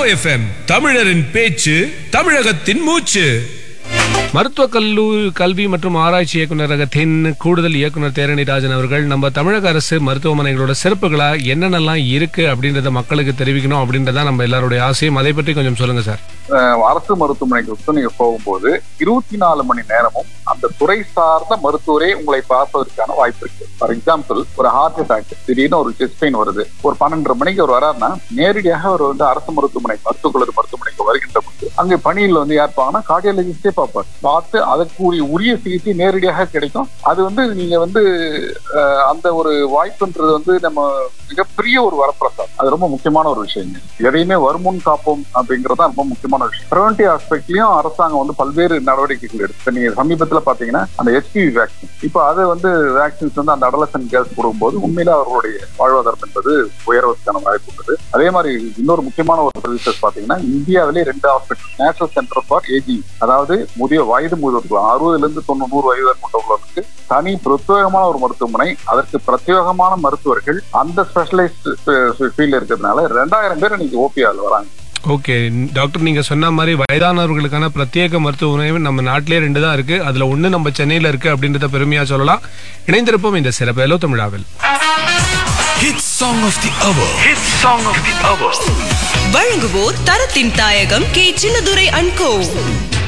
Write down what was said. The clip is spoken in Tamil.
எஃப்எம் தமிழரின் பேச்சு தமிழகத்தின் மூச்சு மருத்துவ கல்லூரி கல்வி மற்றும் ஆராய்ச்சி இயக்குநரகத்தின் கூடுதல் இயக்குனர் தேரணிராஜன் அவர்கள் நம்ம தமிழக அரசு மருத்துவமனைகளோட சிறப்புகளா என்னென்னலாம் இருக்கு அப்படின்றத மக்களுக்கு தெரிவிக்கணும் அப்படின்றத நம்ம எல்லாருடைய ஆசையும் அதை பற்றி கொஞ்சம் சொல்லுங்க சார் அஹ் அரசு மருத்துவமனைகளுக்கு நீங்க போகும்போது இருபத்தி நாலு மணி நேரமும் அந்த துறை சார்ந்த மருத்துவரே உங்களை பார்ப்பதற்கான வாய்ப்பு இருக்கு ஃபார் எக்ஸாம்பிள் ஒரு ஹார்ட் அட்டாக் திடீர்னு ஒரு செஸ்ட் பெயின் வருது ஒரு பன்னெண்டரை மணிக்கு அவர் வராருன்னா நேரடியாக அவர் வந்து அரசு மருத்துவமனை மருத்துவக் கல்லூரி மருத்துவமனைக்கு வருகின்ற போது அங்கே பணியில் வந்து யார் பார்ப்பாங்கன்னா கார்டியாலஜிஸ்டே பார்ப்பார் பார்த்து அதற்குரிய உரிய சிகிச்சை நேரடியாக கிடைக்கும் அது வந்து நீங்க வந்து அஹ், அந்த ஒரு வாய்ப்புன்றது வந்து நம்ம மிகப்பெரிய ஒரு வரப்பிரசாதம் அது ரொம்ப முக்கியமான ஒரு விஷயம் எதையுமே வருமுன் காப்போம் அப்படிங்கிறது தான் ரொம்ப முக்கியமான விஷயம் ப்ரிவென்டிவ் ஆஸ்பெக்ட்லயும் அரசாங்கம் வந்து பல்வேறு நடவடிக்கைகள் எடுத்து இப்ப நீங்க சமீபத்துல பாத்தீங்கன்னா அந்த ஹெச்பிவி வேக்சின் இப்போ அது வந்து வேக்சின்ஸ் வந்து அந்த அடலசன் கேர்ள்ஸ் கொடுக்கும்போது உண்மையில அவர்களுடைய வாழ்வாதாரம் என்பது உயர்வதற்கான வாய்ப்பு உள்ளது அதே மாதிரி இன்னொரு முக்கியமான ஒரு சர்வீசஸ் பாத்தீங்கன்னா இந்தியாவிலே ரெண்டு ஹாஸ்பிட்டல் நேஷனல் சென்டர் ஃபார் ஏஜி அதாவது முதிய வயது முதியோர்கள் அறுபதுல இருந்து தொண்ணூறு நூறு வயது கொண்டவர்களுக்கு தனி பிரத்யேகமான ஒரு மருத்துவமனை அதற்கு பிரத்யேகமான மருத்துவர்கள் அந்த ஸ்பெஷலைஸ்ட் ஃபீல்ட் இருக்கிறதுனால ரெண்டாயிரம் பேர் இன்னைக்கு ஓபிஆர் வராங்க ஓகே டாக்டர் நீங்க சொன்ன மாதிரி வயதானவர்களுக்கான பிரத்யேக மருத்துவமனை நம்ம நாட்டிலே ரெண்டு தான் இருக்கு அதுல ஒண்ணு நம்ம சென்னையில இருக்கு அப்படின்றத பெருமையா சொல்லலாம் இணைந்திருப்போம் இந்த சிறப்பு எலோ தமிழாவில் Hit song of the hour. Hit song of the hour. வழங்குவோர் தரத்தின் தாயகம் கே சின்னதுரை அன்கோ